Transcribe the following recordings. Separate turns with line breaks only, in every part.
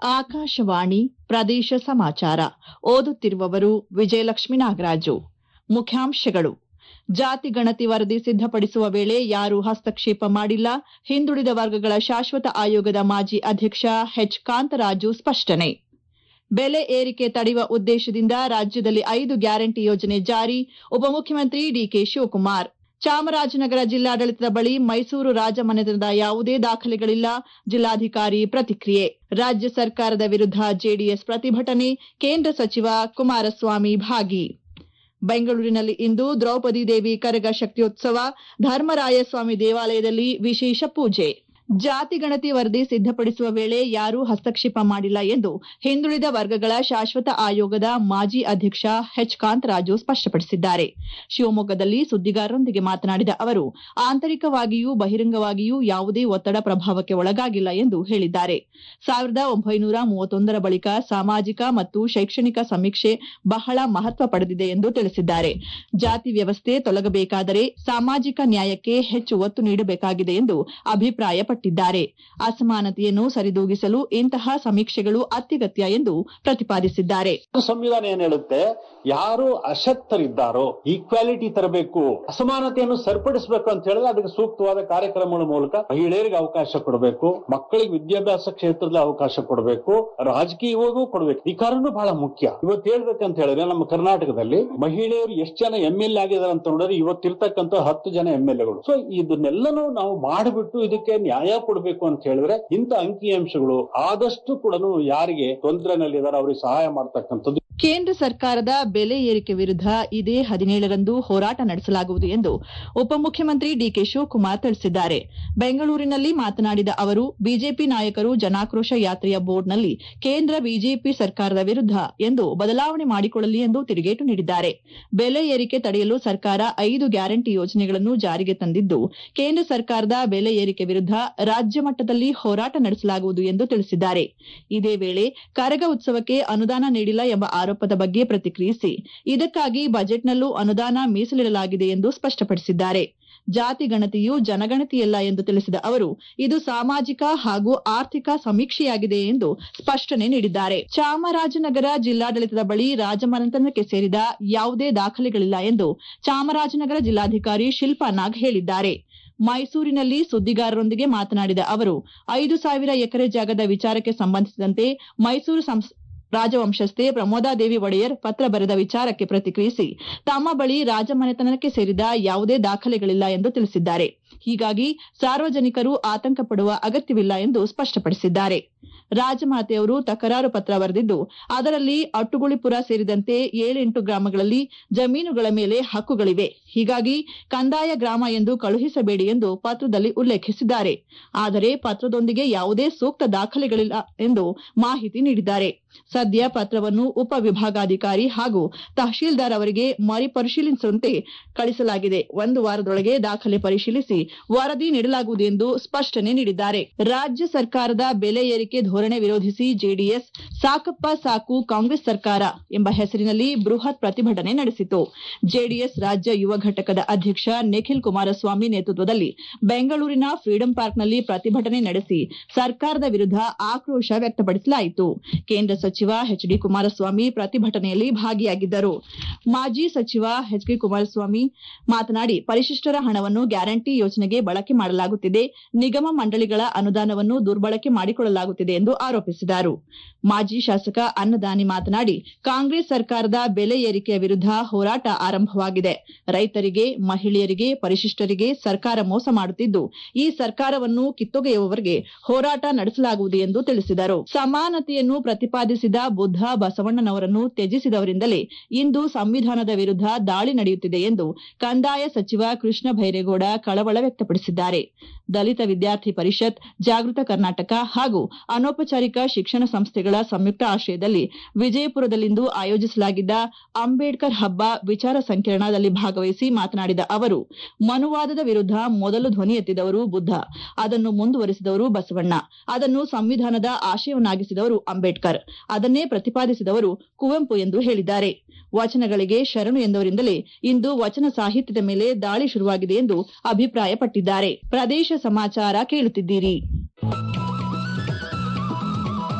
ಆಕಾಶವಾಣಿ ಪ್ರದೇಶ ಸಮಾಚಾರ ಓದುತ್ತಿರುವವರು ವಿಜಯಲಕ್ಷ್ಮೀ ನಾಗರಾಜು ಮುಖ್ಯಾಂಶಗಳು ಜಾತಿ ಗಣತಿ ವರದಿ ಸಿದ್ದಪಡಿಸುವ ವೇಳೆ ಯಾರೂ ಹಸ್ತಕ್ಷೇಪ ಮಾಡಿಲ್ಲ ಹಿಂದುಳಿದ ವರ್ಗಗಳ ಶಾಶ್ವತ ಆಯೋಗದ ಮಾಜಿ ಅಧ್ಯಕ್ಷ ಎಚ್ ಕಾಂತರಾಜು ಸ್ಪಷ್ಟನೆ ಬೆಲೆ ಏರಿಕೆ ತಡೆಯುವ ಉದ್ದೇಶದಿಂದ ರಾಜ್ಯದಲ್ಲಿ ಐದು ಗ್ಯಾರಂಟಿ ಯೋಜನೆ ಜಾರಿ ಉಪಮುಖ್ಯಮಂತ್ರಿ ಡಿಕೆ ಶಿವಕುಮಾರ್ ಚಾಮರಾಜನಗರ ಜಿಲ್ಲಾಡಳಿತದ ಬಳಿ ಮೈಸೂರು ರಾಜಮನೆತನದ ಯಾವುದೇ ದಾಖಲೆಗಳಿಲ್ಲ ಜಿಲ್ಲಾಧಿಕಾರಿ ಪ್ರತಿಕ್ರಿಯೆ ರಾಜ್ಯ ಸರ್ಕಾರದ ವಿರುದ್ಧ ಜೆಡಿಎಸ್ ಪ್ರತಿಭಟನೆ ಕೇಂದ್ರ ಸಚಿವ ಕುಮಾರಸ್ವಾಮಿ ಭಾಗಿ ಬೆಂಗಳೂರಿನಲ್ಲಿ ಇಂದು ದ್ರೌಪದಿ ದೇವಿ ಕರಗ ಶಕ್ತಿಯೋತ್ಸವ ಧರ್ಮರಾಯಸ್ವಾಮಿ ದೇವಾಲಯದಲ್ಲಿ ವಿಶೇಷ ಪೂಜೆ ಜಾತಿ ಗಣತಿ ವರದಿ ಸಿದ್ದಪಡಿಸುವ ವೇಳೆ ಯಾರೂ ಹಸ್ತಕ್ಷೇಪ ಮಾಡಿಲ್ಲ ಎಂದು ಹಿಂದುಳಿದ ವರ್ಗಗಳ ಶಾಶ್ವತ ಆಯೋಗದ ಮಾಜಿ ಅಧ್ಯಕ್ಷ ಎಚ್ ಕಾಂತರಾಜು ಸ್ಪಷ್ಟಪಡಿಸಿದ್ದಾರೆ ಶಿವಮೊಗ್ಗದಲ್ಲಿ ಸುದ್ದಿಗಾರರೊಂದಿಗೆ ಮಾತನಾಡಿದ ಅವರು ಆಂತರಿಕವಾಗಿಯೂ ಬಹಿರಂಗವಾಗಿಯೂ ಯಾವುದೇ ಒತ್ತಡ ಪ್ರಭಾವಕ್ಕೆ ಒಳಗಾಗಿಲ್ಲ ಎಂದು ಹೇಳಿದ್ದಾರೆ ಸಾವಿರದ ಒಂಬೈನೂರ ಮೂವತ್ತೊಂದರ ಬಳಿಕ ಸಾಮಾಜಿಕ ಮತ್ತು ಶೈಕ್ಷಣಿಕ ಸಮೀಕ್ಷೆ ಬಹಳ ಮಹತ್ವ ಪಡೆದಿದೆ ಎಂದು ತಿಳಿಸಿದ್ದಾರೆ ಜಾತಿ ವ್ಯವಸ್ಥೆ ತೊಲಗಬೇಕಾದರೆ ಸಾಮಾಜಿಕ ನ್ಯಾಯಕ್ಕೆ ಹೆಚ್ಚು ಒತ್ತು ನೀಡಬೇಕಾಗಿದೆ ಎಂದು ಅಭಿಪ್ರಾಯಪಟ್ಟಿದ್ದಾರೆ ಅಸಮಾನತೆಯನ್ನು ಸರಿದೂಗಿಸಲು ಇಂತಹ ಸಮೀಕ್ಷೆಗಳು ಅತ್ಯಗತ್ಯ ಎಂದು ಪ್ರತಿಪಾದಿಸಿದ್ದಾರೆ
ಸಂವಿಧಾನ ಏನ್ ಹೇಳುತ್ತೆ ಯಾರು ಅಶಕ್ತರಿದ್ದಾರೋ ಈಕ್ವಾಲಿಟಿ ತರಬೇಕು ಅಸಮಾನತೆಯನ್ನು ಸರಿಪಡಿಸಬೇಕು ಅಂತ ಹೇಳಿದ್ರೆ ಅದಕ್ಕೆ ಸೂಕ್ತವಾದ ಕಾರ್ಯಕ್ರಮಗಳ ಮೂಲಕ ಮಹಿಳೆಯರಿಗೆ ಅವಕಾಶ ಕೊಡಬೇಕು ಮಕ್ಕಳಿಗೆ ವಿದ್ಯಾಭ್ಯಾಸ ಕ್ಷೇತ್ರದಲ್ಲಿ ಅವಕಾಶ ಕೊಡಬೇಕು ರಾಜಕೀಯವಾಗೂ ಕೊಡಬೇಕು ಅಧಿಕಾರನೂ ಬಹಳ ಮುಖ್ಯ ಇವತ್ತು ಹೇಳ್ಬೇಕಂತ ಹೇಳಿದ್ರೆ ನಮ್ಮ ಕರ್ನಾಟಕದಲ್ಲಿ ಮಹಿಳೆಯರು ಎಷ್ಟು ಜನ ಎಂ ಎಲ್ ಆಗಿದ್ದಾರೆ ಅಂತ ನೋಡಿದ್ರೆ ಇವತ್ತಿರ್ತಕ್ಕಂಥ ಹತ್ತು ಜನ ಎಂ ಎಲ್ ಎಗಳು ಸೊ ಇದನ್ನೆಲ್ಲನೂ ನಾವು ಮಾಡಿಬಿಟ್ಟು ಇದಕ್ಕೆ ನ್ಯಾಯ ಕೊಡಬೇಕು ಅಂತ ಹೇಳಿದ್ರೆ ಇಂಥ ಅಂಕಿಅಂಶಗಳು ಆದಷ್ಟು ಕೂಡ ಯಾರಿಗೆ ತೊಂದರೆನಲ್ಲಿದ್ದಾರೆ ಅವರಿಗೆ ಸಹಾಯ ಮಾಡ್ತಕ್ಕಂಥದ್ದು
ಕೇಂದ್ರ ಸರ್ಕಾರದ ಬೆಲೆ ಏರಿಕೆ ವಿರುದ್ಧ ಇದೇ ಹದಿನೇಳರಂದು ಹೋರಾಟ ನಡೆಸಲಾಗುವುದು ಎಂದು ಉಪಮುಖ್ಯಮಂತ್ರಿ ಡಿಕೆ ಶಿವಕುಮಾರ್ ತಿಳಿಸಿದ್ದಾರೆ ಬೆಂಗಳೂರಿನಲ್ಲಿ ಮಾತನಾಡಿದ ಅವರು ಬಿಜೆಪಿ ನಾಯಕರು ಜನಾಕ್ರೋಶ ಯಾತ್ರೆಯ ಬೋರ್ಡ್ನಲ್ಲಿ ಕೇಂದ್ರ ಬಿಜೆಪಿ ಸರ್ಕಾರದ ವಿರುದ್ಧ ಎಂದು ಬದಲಾವಣೆ ಮಾಡಿಕೊಳ್ಳಲಿ ಎಂದು ತಿರುಗೇಟು ನೀಡಿದ್ದಾರೆ ಬೆಲೆ ಏರಿಕೆ ತಡೆಯಲು ಸರ್ಕಾರ ಐದು ಗ್ಯಾರಂಟಿ ಯೋಜನೆಗಳನ್ನು ಜಾರಿಗೆ ತಂದಿದ್ದು ಕೇಂದ್ರ ಸರ್ಕಾರದ ಬೆಲೆ ಏರಿಕೆ ವಿರುದ್ಧ ರಾಜ್ಯ ಮಟ್ಟದಲ್ಲಿ ಹೋರಾಟ ನಡೆಸಲಾಗುವುದು ಎಂದು ತಿಳಿಸಿದ್ದಾರೆ ಇದೇ ವೇಳೆ ಕರಗ ಉತ್ಸವಕ್ಕೆ ಅನುದಾನ ನೀಡಿಲ್ಲ ಎಂಬ ಆರೋಪದ ಬಗ್ಗೆ ಪ್ರತಿಕ್ರಿಯಿಸಿ ಇದಕ್ಕಾಗಿ ಬಜೆಟ್ನಲ್ಲೂ ಅನುದಾನ ಮೀಸಲಿಡಲಾಗಿದೆ ಎಂದು ಸ್ಪಷ್ಟಪಡಿಸಿದ್ದಾರೆ ಜಾತಿ ಗಣತಿಯು ಜನಗಣತಿಯಲ್ಲ ಎಂದು ತಿಳಿಸಿದ ಅವರು ಇದು ಸಾಮಾಜಿಕ ಹಾಗೂ ಆರ್ಥಿಕ ಸಮೀಕ್ಷೆಯಾಗಿದೆ ಎಂದು ಸ್ಪಷ್ಟನೆ ನೀಡಿದ್ದಾರೆ ಚಾಮರಾಜನಗರ ಜಿಲ್ಲಾಡಳಿತದ ಬಳಿ ರಾಜಮನೆತನಕ್ಕೆ ಸೇರಿದ ಯಾವುದೇ ದಾಖಲೆಗಳಿಲ್ಲ ಎಂದು ಚಾಮರಾಜನಗರ ಜಿಲ್ಲಾಧಿಕಾರಿ ಶಿಲ್ಪಾ ನಾಗ್ ಹೇಳಿದ್ದಾರೆ ಮೈಸೂರಿನಲ್ಲಿ ಸುದ್ದಿಗಾರರೊಂದಿಗೆ ಮಾತನಾಡಿದ ಅವರು ಐದು ಸಾವಿರ ಎಕರೆ ಜಾಗದ ವಿಚಾರಕ್ಕೆ ಸಂಬಂಧಿಸಿದಂತೆ ಮೈಸೂರು ರಾಜವಂಶಸ್ಥೆ ಪ್ರಮೋದಾದೇವಿ ಒಡೆಯರ್ ಪತ್ರ ಬರೆದ ವಿಚಾರಕ್ಕೆ ಪ್ರತಿಕ್ರಿಯಿಸಿ ತಮ್ಮ ಬಳಿ ರಾಜಮನೆತನಕ್ಕೆ ಸೇರಿದ ಯಾವುದೇ ದಾಖಲೆಗಳಿಲ್ಲ ಎಂದು ತಿಳಿಸಿದ್ದಾರೆ ಹೀಗಾಗಿ ಸಾರ್ವಜನಿಕರು ಆತಂಕ ಪಡುವ ಅಗತ್ಯವಿಲ್ಲ ಎಂದು ಸ್ಪಷ್ಟಪಡಿಸಿದ್ದಾರೆ ರಾಜಮಾತೆಯವರು ತಕರಾರು ಪತ್ರ ಬರೆದಿದ್ದು ಅದರಲ್ಲಿ ಅಟ್ಟುಗುಳಿಪುರ ಸೇರಿದಂತೆ ಏಳೆಂಟು ಗ್ರಾಮಗಳಲ್ಲಿ ಜಮೀನುಗಳ ಮೇಲೆ ಹಕ್ಕುಗಳಿವೆ ಹೀಗಾಗಿ ಕಂದಾಯ ಗ್ರಾಮ ಎಂದು ಕಳುಹಿಸಬೇಡಿ ಎಂದು ಪತ್ರದಲ್ಲಿ ಉಲ್ಲೇಖಿಸಿದ್ದಾರೆ ಆದರೆ ಪತ್ರದೊಂದಿಗೆ ಯಾವುದೇ ಸೂಕ್ತ ದಾಖಲೆಗಳಿಲ್ಲ ಎಂದು ಮಾಹಿತಿ ನೀಡಿದ್ದಾರೆ ಸದ್ಯ ಪತ್ರವನ್ನು ಉಪವಿಭಾಗಾಧಿಕಾರಿ ಹಾಗೂ ತಹಶೀಲ್ದಾರ್ ಅವರಿಗೆ ಮರುಪರಿಶೀಲಿಸುವಂತೆ ಕಳಿಸಲಾಗಿದೆ ಒಂದು ವಾರದೊಳಗೆ ದಾಖಲೆ ಪರಿಶೀಲಿಸಿ ವರದಿ ನೀಡಲಾಗುವುದು ಎಂದು ಸ್ಪಷ್ಟನೆ ನೀಡಿದ್ದಾರೆ ರಾಜ್ಯ ಸರ್ಕಾರದ ಬೆಲೆ ಏರಿಕೆ ಧೋರಣೆ ವಿರೋಧಿಸಿ ಜೆಡಿಎಸ್ ಸಾಕಪ್ಪ ಸಾಕು ಕಾಂಗ್ರೆಸ್ ಸರ್ಕಾರ ಎಂಬ ಹೆಸರಿನಲ್ಲಿ ಬೃಹತ್ ಪ್ರತಿಭಟನೆ ನಡೆಸಿತು ಜೆಡಿಎಸ್ ರಾಜ್ಯ ಯುವ ಘಟಕದ ಅಧ್ಯಕ್ಷ ನಿಖಿಲ್ ಕುಮಾರಸ್ವಾಮಿ ನೇತೃತ್ವದಲ್ಲಿ ಬೆಂಗಳೂರಿನ ಫ್ರೀಡಂ ಪಾರ್ಕ್ನಲ್ಲಿ ಪ್ರತಿಭಟನೆ ನಡೆಸಿ ಸರ್ಕಾರದ ವಿರುದ್ಧ ಆಕ್ರೋಶ ವ್ಯಕ್ತಪಡಿಸಲಾಯಿತು ಕೇಂದ್ರ ಸಚಿವ ಎಚ್ ಡಿ ಕುಮಾರಸ್ವಾಮಿ ಪ್ರತಿಭಟನೆಯಲ್ಲಿ ಭಾಗಿಯಾಗಿದ್ದರು ಮಾಜಿ ಸಚಿವ ಎಚ್ ಡಿ ಕುಮಾರಸ್ವಾಮಿ ಮಾತನಾಡಿ ಪರಿಶಿಷ್ಟರ ಹಣವನ್ನು ಗ್ಯಾರಂಟಿ ಯೋಜನೆಗೆ ಬಳಕೆ ಮಾಡಲಾಗುತ್ತಿದೆ ನಿಗಮ ಮಂಡಳಿಗಳ ಅನುದಾನವನ್ನು ದುರ್ಬಳಕೆ ಮಾಡಿಕೊಳ್ಳಲಾಗುತ್ತಿದೆ ಎಂದು ಆರೋಪಿಸಿದರು ಮಾಜಿ ಶಾಸಕ ಅನ್ನದಾನಿ ಮಾತನಾಡಿ ಕಾಂಗ್ರೆಸ್ ಸರ್ಕಾರದ ಬೆಲೆ ಏರಿಕೆಯ ವಿರುದ್ಧ ಹೋರಾಟ ಆರಂಭವಾಗಿದೆ ರೈತರಿಗೆ ಮಹಿಳೆಯರಿಗೆ ಪರಿಶಿಷ್ಟರಿಗೆ ಸರ್ಕಾರ ಮೋಸ ಮಾಡುತ್ತಿದ್ದು ಈ ಸರ್ಕಾರವನ್ನು ಕಿತ್ತೊಗೆಯುವವರೆಗೆ ಹೋರಾಟ ನಡೆಸಲಾಗುವುದು ಎಂದು ತಿಳಿಸಿದರು ಸಮಾನತೆಯನ್ನು ಪ್ರತಿಪಾದಿಸಿದ ಬುದ್ಧ ಬಸವಣ್ಣನವರನ್ನು ತ್ಯಜಿಸಿದವರಿಂದಲೇ ಇಂದು ಸಂವಿಧಾನದ ವಿರುದ್ಧ ದಾಳಿ ನಡೆಯುತ್ತಿದೆ ಎಂದು ಕಂದಾಯ ಸಚಿವ ಕೃಷ್ಣ ಬೈರೇಗೌಡ ಕಳವಳ ವ್ಯಕ್ತಪಡಿಸಿದ್ದಾರೆ ದಲಿತ ವಿದ್ಯಾರ್ಥಿ ಪರಿಷತ್ ಜಾಗೃತ ಕರ್ನಾಟಕ ಹಾಗೂ ಅನೌಪಚಾರಿಕ ಶಿಕ್ಷಣ ಸಂಸ್ಥೆಗಳ ಸಂಯುಕ್ತ ಆಶ್ರಯದಲ್ಲಿ ವಿಜಯಪುರದಲ್ಲಿಂದು ಆಯೋಜಿಸಲಾಗಿದ್ದ ಅಂಬೇಡ್ಕರ್ ಹಬ್ಬ ವಿಚಾರ ಸಂಕಿರಣದಲ್ಲಿ ಭಾಗವಹಿಸಿ ಮಾತನಾಡಿದ ಅವರು ಮನುವಾದದ ವಿರುದ್ಧ ಮೊದಲು ಧ್ವನಿ ಎತ್ತಿದವರು ಬುದ್ಧ ಅದನ್ನು ಮುಂದುವರೆಸಿದವರು ಬಸವಣ್ಣ ಅದನ್ನು ಸಂವಿಧಾನದ ಆಶಯವನ್ನಾಗಿಸಿದವರು ಅಂಬೇಡ್ಕರ್ ಅದನ್ನೇ ಪ್ರತಿಪಾದಿಸಿದವರು ಕುವೆಂಪು ಎಂದು ಹೇಳಿದ್ದಾರೆ ವಚನಗಳಿಗೆ ಶರಣು ಎಂದವರಿಂದಲೇ ಇಂದು ವಚನ ಸಾಹಿತ್ಯದ ಮೇಲೆ ದಾಳಿ ಶುರುವಾಗಿದೆ ಎಂದು ಅಭಿಪ್ರಾಯಪಟ್ಟಿದ್ದಾರೆ ಪ್ರದೇಶ ಸಮಾಚಾರ ಕೇಳುತ್ತಿದ್ದೀರಿ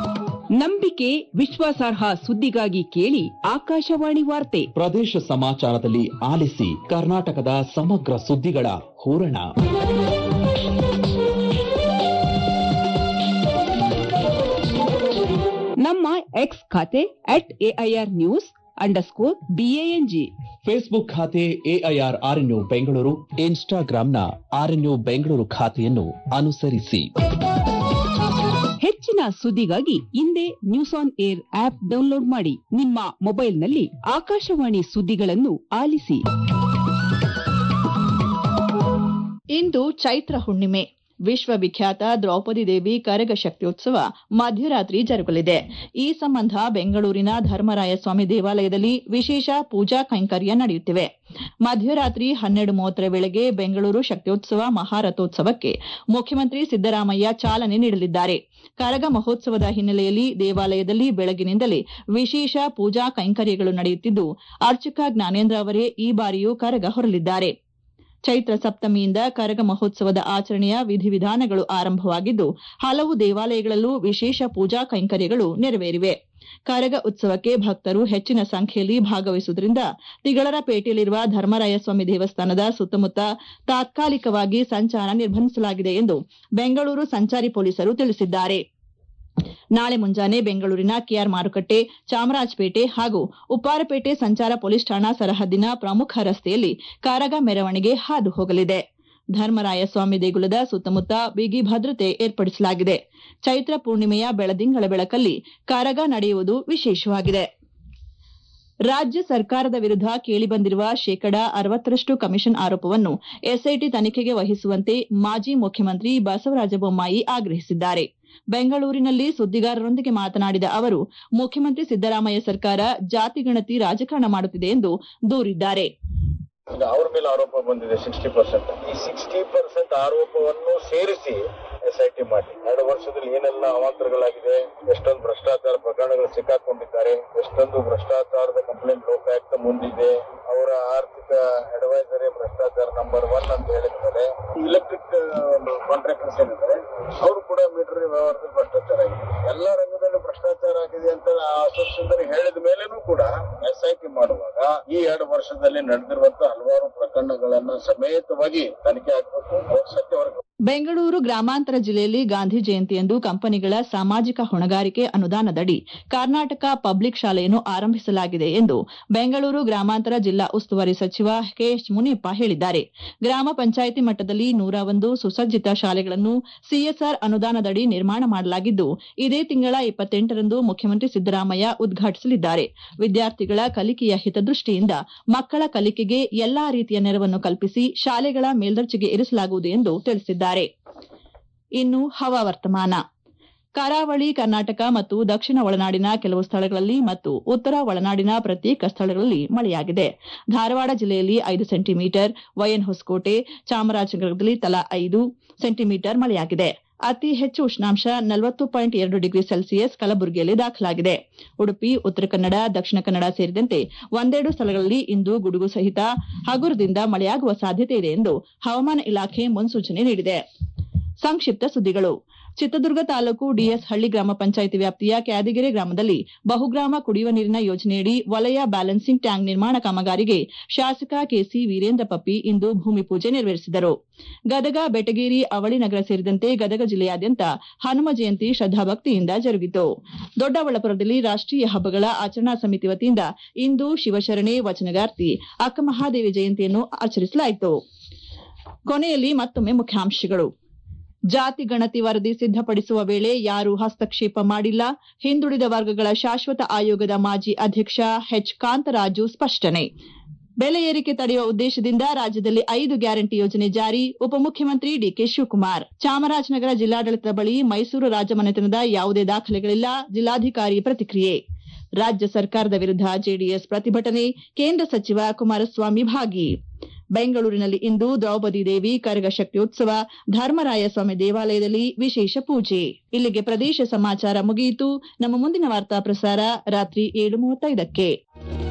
ನಂಬಿಕೆ ವಿಶ್ವಾಸಾರ್ಹ ಸುದ್ದಿಗಾಗಿ ಕೇಳಿ ಆಕಾಶವಾಣಿ ವಾರ್ತೆ
ಪ್ರದೇಶ ಸಮಾಚಾರದಲ್ಲಿ ಆಲಿಸಿ ಕರ್ನಾಟಕದ ಸಮಗ್ರ ಸುದ್ದಿಗಳ ಹೂರಣ
ನಮ್ಮ ಎಕ್ಸ್ ಖಾತೆ at AIR news underscore B A N G
Facebook ಖಾತೆ ಎಐಆರ್ ಆರ್ಎನ್ಯು ಬೆಂಗಳೂರು ಇನ್ಸ್ಟಾಗ್ರಾಂನ ಆರ್ಎನ್ಯು ಬೆಂಗಳೂರು ಖಾತೆಯನ್ನು ಅನುಸರಿಸಿ
ಹೆಚ್ಚಿನ ಸುದ್ದಿಗಾಗಿ ಹಿಂದೆ news on air app download ಮಾಡಿ ನಿಮ್ಮ ಮೊಬೈಲ್ನಲ್ಲಿ ಆಕಾಶವಾಣಿ ಸುದ್ದಿಗಳನ್ನು ಆಲಿಸಿ
ಇಂದು ಚೈತ್ರ ಹುಣ್ಣಿಮೆ ವಿಶ್ವವಿಖ್ಯಾತ ದ್ರೌಪದಿ ದೇವಿ ಕರಗ ಶಕ್ತಿಯೋತ್ಸವ ಮಧ್ಯರಾತ್ರಿ ಜರುಗಲಿದೆ ಈ ಸಂಬಂಧ ಬೆಂಗಳೂರಿನ ಧರ್ಮರಾಯ ಸ್ವಾಮಿ ದೇವಾಲಯದಲ್ಲಿ ವಿಶೇಷ ಪೂಜಾ ಕೈಂಕರ್ಯ ನಡೆಯುತ್ತಿವೆ ಮಧ್ಯರಾತ್ರಿ ಹನ್ನೆರಡು ಮೂವತ್ತರ ವೇಳೆಗೆ ಬೆಂಗಳೂರು ಶಕ್ತಿಯೋತ್ಸವ ಮಹಾರಥೋತ್ಸವಕ್ಕೆ ಮುಖ್ಯಮಂತ್ರಿ ಸಿದ್ದರಾಮಯ್ಯ ಚಾಲನೆ ನೀಡಲಿದ್ದಾರೆ ಕರಗ ಮಹೋತ್ಸವದ ಹಿನ್ನೆಲೆಯಲ್ಲಿ ದೇವಾಲಯದಲ್ಲಿ ಬೆಳಗಿನಿಂದಲೇ ವಿಶೇಷ ಪೂಜಾ ಕೈಂಕರ್ಯಗಳು ನಡೆಯುತ್ತಿದ್ದು ಅರ್ಚಕ ಜ್ಞಾನೇಂದ್ರ ಅವರೇ ಈ ಬಾರಿಯೂ ಕರಗ ಹೊರಲಿದ್ದಾರೆ ಚೈತ್ರ ಸಪ್ತಮಿಯಿಂದ ಕರಗ ಮಹೋತ್ಸವದ ಆಚರಣೆಯ ವಿಧಿವಿಧಾನಗಳು ಆರಂಭವಾಗಿದ್ದು ಹಲವು ದೇವಾಲಯಗಳಲ್ಲೂ ವಿಶೇಷ ಪೂಜಾ ಕೈಂಕರ್ಯಗಳು ನೆರವೇರಿವೆ ಕರಗ ಉತ್ಸವಕ್ಕೆ ಭಕ್ತರು ಹೆಚ್ಚಿನ ಸಂಖ್ಯೆಯಲ್ಲಿ ಭಾಗವಹಿಸುವುದರಿಂದ ತಿಗಳರಪೇಟೆಯಲ್ಲಿರುವ ಧರ್ಮರಾಯಸ್ವಾಮಿ ದೇವಸ್ಥಾನದ ಸುತ್ತಮುತ್ತ ತಾತ್ಕಾಲಿಕವಾಗಿ ಸಂಚಾರ ನಿರ್ಬಂಧಿಸಲಾಗಿದೆ ಎಂದು ಬೆಂಗಳೂರು ಸಂಚಾರಿ ಪೊಲೀಸರು ತಿಳಿಸಿದ್ದಾರೆ ನಾಳೆ ಮುಂಜಾನೆ ಬೆಂಗಳೂರಿನ ಕೆಆರ್ ಮಾರುಕಟ್ಟೆ ಚಾಮರಾಜಪೇಟೆ ಹಾಗೂ ಉಪ್ಪಾರಪೇಟೆ ಸಂಚಾರ ಪೊಲೀಸ್ ಠಾಣಾ ಸರಹದ್ದಿನ ಪ್ರಮುಖ ರಸ್ತೆಯಲ್ಲಿ ಕರಗ ಮೆರವಣಿಗೆ ಹಾದು ಹೋಗಲಿದೆ ಧರ್ಮರಾಯ ಸ್ವಾಮಿ ದೇಗುಲದ ಸುತ್ತಮುತ್ತ ಬಿಗಿ ಭದ್ರತೆ ಏರ್ಪಡಿಸಲಾಗಿದೆ ಚೈತ್ರ ಪೂರ್ಣಿಮೆಯ ಬೆಳದಿಂಗಳ ಬೆಳಕಲ್ಲಿ ಕರಗ ನಡೆಯುವುದು ವಿಶೇಷವಾಗಿದೆ ರಾಜ್ಯ ಸರ್ಕಾರದ ವಿರುದ್ಧ ಕೇಳಿಬಂದಿರುವ ಶೇಕಡಾ ಅರವತ್ತರಷ್ಟು ಕಮಿಷನ್ ಆರೋಪವನ್ನು ಎಸ್ಐಟಿ ತನಿಖೆಗೆ ವಹಿಸುವಂತೆ ಮಾಜಿ ಮುಖ್ಯಮಂತ್ರಿ ಬಸವರಾಜ ಬೊಮ್ಮಾಯಿ ಆಗ್ರಹಿಸಿದ್ದಾರೆ ಬೆಂಗಳೂರಿನಲ್ಲಿ ಸುದ್ದಿಗಾರರೊಂದಿಗೆ ಮಾತನಾಡಿದ ಅವರು ಮುಖ್ಯಮಂತ್ರಿ ಸಿದ್ದರಾಮಯ್ಯ ಸರ್ಕಾರ ಜಾತಿ ಗಣತಿ ರಾಜಕಾರಣ ಮಾಡುತ್ತಿದೆ ಎಂದು ದೂರಿದ್ದಾರೆ
ಈಗ ಅವ್ರ ಮೇಲೆ ಆರೋಪ ಬಂದಿದೆ ಸಿಕ್ಸ್ಟಿ ಪರ್ಸೆಂಟ್ ಈ ಸಿಕ್ಸ್ಟಿ ಪರ್ಸೆಂಟ್ ಆರೋಪವನ್ನು ಸೇರಿಸಿ ಎಸ್ ಐ ಟಿ ಮಾಡಿ ಎರಡು ವರ್ಷದಲ್ಲಿ ಏನೆಲ್ಲ ಅವಾಂತರಗಳಾಗಿದೆ ಎಷ್ಟೊಂದು ಭ್ರಷ್ಟಾಚಾರ ಪ್ರಕರಣಗಳು ಸಿಕ್ಕಾಕೊಂಡಿದ್ದಾರೆ ಎಷ್ಟೊಂದು ಭ್ರಷ್ಟಾಚಾರದ ಕಂಪ್ಲೇಂಟ್ ಲೋಕಾಯುಕ್ತ ಮುಂದಿದೆ ಅವರ ಆರ್ಥಿಕ ಅಡ್ವೈಸರಿ ಭ್ರಷ್ಟಾಚಾರ ನಂಬರ್ ಒನ್ ಅಂತ ಹೇಳಿದ್ದಾರೆ ಇಲೆಕ್ಟ್ರಿಕ್ ಕಾಂಟ್ರಾಕ್ಟರ್ಸ್ ಏನಿದ್ದಾರೆ ಅವರು ಕೂಡ ಮೀಟರ್ ವ್ಯವಹಾರದಲ್ಲಿ ಭ್ರಷ್ಟಾಚಾರ ಆಗಿದೆ ಎಲ್ಲ ರಂಗದಲ್ಲಿ ಭ್ರಷ್ಟಾಚಾರ ಆಗಿದೆ ಅಂತ ಅಸೋಸಿಯೇಷನ್ ಹೇಳಿದ ಮೇಲೇನೂ ಕೂಡ ಎಸ್ ಐ ಟಿ ಮಾಡುವಾಗ ಈ ಎರಡು ವರ್ಷದಲ್ಲಿ ನಡೆದಿರುವಂತಹ ಹಲವಾರು ಪ್ರಕರಣಗಳನ್ನ ಸಮೇತವಾಗಿ ತನಿಖೆ ಆಗಬೇಕು ಅವ್ರ ಸತ್ಯ ಹೊರಗೆ
ಬೆಂಗಳೂರು ಗ್ರಾಮಾಂತರ ಜಿಲ್ಲೆಯಲ್ಲಿ ಗಾಂಧಿ ಜಯಂತಿಯಂದು ಕಂಪನಿಗಳ ಸಾಮಾಜಿಕ ಹೊಣೆಗಾರಿಕೆ ಅನುದಾನದಡಿ ಕರ್ನಾಟಕ ಪಬ್ಲಿಕ್ ಶಾಲೆಯನ್ನು ಆರಂಭಿಸಲಾಗಿದೆ ಎಂದು ಬೆಂಗಳೂರು ಗ್ರಾಮಾಂತರ ಜಿಲ್ಲಾ ಉಸ್ತುವಾರಿ ಸಚಿವ ಕೆಎಚ್ ಮುನಿಯಪ್ಪ ಹೇಳಿದ್ದಾರೆ ಗ್ರಾಮ ಪಂಚಾಯಿತಿ ಮಟ್ಟದಲ್ಲಿ ನೂರ ಒಂದು ಸುಸಜ್ಜಿತ ಶಾಲೆಗಳನ್ನು ಸಿಎಸ್ಆರ್ ಅನುದಾನದಡಿ ನಿರ್ಮಾಣ ಮಾಡಲಾಗಿದ್ದು ಇದೇ ತಿಂಗಳ ಇಪ್ಪತ್ತೆಂಟರಂದು ಮುಖ್ಯಮಂತ್ರಿ ಸಿದ್ದರಾಮಯ್ಯ ಉದ್ಘಾಟಿಸಲಿದ್ದಾರೆ ವಿದ್ಯಾರ್ಥಿಗಳ ಕಲಿಕೆಯ ಹಿತದೃಷ್ಟಿಯಿಂದ ಮಕ್ಕಳ ಕಲಿಕೆಗೆ ಎಲ್ಲಾ ರೀತಿಯ ನೆರವನ್ನು ಕಲ್ಪಿಸಿ ಶಾಲೆಗಳ ಮೇಲ್ದರ್ಜೆಗೆ ಇರಿಸಲಾಗುವುದು ಎಂದು ತಿಳಿಸಿದ್ದಾರೆ ಇನ್ನು ಹವಾವರ್ತಮಾನ ಕರಾವಳಿ ಕರ್ನಾಟಕ ಮತ್ತು ದಕ್ಷಿಣ ಒಳನಾಡಿನ ಕೆಲವು ಸ್ಥಳಗಳಲ್ಲಿ ಮತ್ತು ಉತ್ತರ ಒಳನಾಡಿನ ಪ್ರತ್ಯೇಕ ಸ್ಥಳಗಳಲ್ಲಿ ಮಳೆಯಾಗಿದೆ ಧಾರವಾಡ ಜಿಲ್ಲೆಯಲ್ಲಿ ಐದು ಸೆಂಟಿಮೀಟರ್ ವೈಎನ್ ಹೊಸಕೋಟೆ ಚಾಮರಾಜನಗರದಲ್ಲಿ ತಲಾ ಐದು ಸೆಂಟಿಮೀಟರ್ ಮಳೆಯಾಗಿದೆ ಅತಿ ಹೆಚ್ಚು ಉಷ್ಣಾಂಶ ನಲವತ್ತು ಪಾಯಿಂಟ್ ಎರಡು ಡಿಗ್ರಿ ಸೆಲ್ಸಿಯಸ್ ಕಲಬುರಗಿಯಲ್ಲಿ ದಾಖಲಾಗಿದೆ ಉಡುಪಿ ಉತ್ತರ ಕನ್ನಡ ದಕ್ಷಿಣ ಕನ್ನಡ ಸೇರಿದಂತೆ ಒಂದೆರಡು ಸ್ಥಳಗಳಲ್ಲಿ ಇಂದು ಗುಡುಗು ಸಹಿತ ಹಗುರದಿಂದ ಮಳೆಯಾಗುವ ಸಾಧ್ಯತೆ ಇದೆ ಎಂದು ಹವಾಮಾನ ಇಲಾಖೆ ಮುನ್ಸೂಚನೆ ನೀಡಿದೆ ಸಂಕ್ಷಿಪ್ತ ಸುದ್ದಿಗಳು ಚಿತ್ರದುರ್ಗ ತಾಲೂಕು ಡಿಎಸ್ ಹಳ್ಳಿ ಗ್ರಾಮ ಪಂಚಾಯಿತಿ ವ್ಯಾಪ್ತಿಯ ಕ್ಯಾದಿಗೆರೆ ಗ್ರಾಮದಲ್ಲಿ ಬಹುಗ್ರಾಮ ಕುಡಿಯುವ ನೀರಿನ ಯೋಜನೆಯಡಿ ವಲಯ ಬ್ಯಾಲೆನ್ಸಿಂಗ್ ಟ್ಯಾಂಕ್ ನಿರ್ಮಾಣ ಕಾಮಗಾರಿಗೆ ಶಾಸಕ ಕೆಸಿ ವೀರೇಂದ್ರ ಪಪ್ಪಿ ಇಂದು ಭೂಮಿ ಪೂಜೆ ನೆರವೇರಿಸಿದರು ಗದಗ ಬೆಟಗೇರಿ ಅವಳಿ ನಗರ ಸೇರಿದಂತೆ ಗದಗ ಜಿಲ್ಲೆಯಾದ್ಯಂತ ಹನುಮ ಜಯಂತಿ ಶ್ರದ್ದಾಭಕ್ತಿಯಿಂದ ಜರುಗಿತು ದೊಡ್ಡಬಳ್ಳಾಪುರದಲ್ಲಿ ರಾಷ್ಟೀಯ ಹಬ್ಬಗಳ ಆಚರಣಾ ಸಮಿತಿ ವತಿಯಿಂದ ಇಂದು ಶಿವಶರಣೆ ವಚನಗಾರ್ತಿ ಅಕ್ಕಮಹಾದೇವಿ ಜಯಂತಿಯನ್ನು ಆಚರಿಸಲಾಯಿತು ಕೊನೆಯಲ್ಲಿ ಮತ್ತೊಮ್ಮೆ ಮುಖ್ಯಾಂಶಗಳು ಜಾತಿ ಗಣತಿ ವರದಿ ಸಿದ್ದಪಡಿಸುವ ವೇಳೆ ಯಾರೂ ಹಸ್ತಕ್ಷೇಪ ಮಾಡಿಲ್ಲ ಹಿಂದುಳಿದ ವರ್ಗಗಳ ಶಾಶ್ವತ ಆಯೋಗದ ಮಾಜಿ ಅಧ್ಯಕ್ಷ ಎಚ್ ಕಾಂತರಾಜು ಸ್ಪಷ್ಟನೆ ಬೆಲೆ ಏರಿಕೆ ತಡೆಯುವ ಉದ್ದೇಶದಿಂದ ರಾಜ್ಯದಲ್ಲಿ ಐದು ಗ್ಯಾರಂಟಿ ಯೋಜನೆ ಜಾರಿ ಉಪಮುಖ್ಯಮಂತ್ರಿ ಡಿಕೆ ಶಿವಕುಮಾರ್ ಚಾಮರಾಜನಗರ ಜಿಲ್ಲಾಡಳಿತದ ಬಳಿ ಮೈಸೂರು ರಾಜಮನೆತನದ ಯಾವುದೇ ದಾಖಲೆಗಳಿಲ್ಲ ಜಿಲ್ಲಾಧಿಕಾರಿ ಪ್ರತಿಕ್ರಿಯೆ ರಾಜ್ಯ ಸರ್ಕಾರದ ವಿರುದ್ಧ ಜೆಡಿಎಸ್ ಪ್ರತಿಭಟನೆ ಕೇಂದ್ರ ಸಚಿವ ಕುಮಾರಸ್ವಾಮಿ ಭಾಗಿ ಬೆಂಗಳೂರಿನಲ್ಲಿ ಇಂದು ದ್ರೌಪದಿ ದೇವಿ ಕರಗ ಶಕ್ತಿಯೋತ್ಸವ ಧರ್ಮರಾಯ ಸ್ವಾಮಿ ದೇವಾಲಯದಲ್ಲಿ ವಿಶೇಷ ಪೂಜೆ ಇಲ್ಲಿಗೆ ಪ್ರದೇಶ ಸಮಾಚಾರ ಮುಗಿಯಿತು ನಮ್ಮ ಮುಂದಿನ ವಾರ್ತಾ ಪ್ರಸಾರ ರಾತ್ರಿ ಏಳು ಮೂವತ್ತೈದಕ್ಕೆ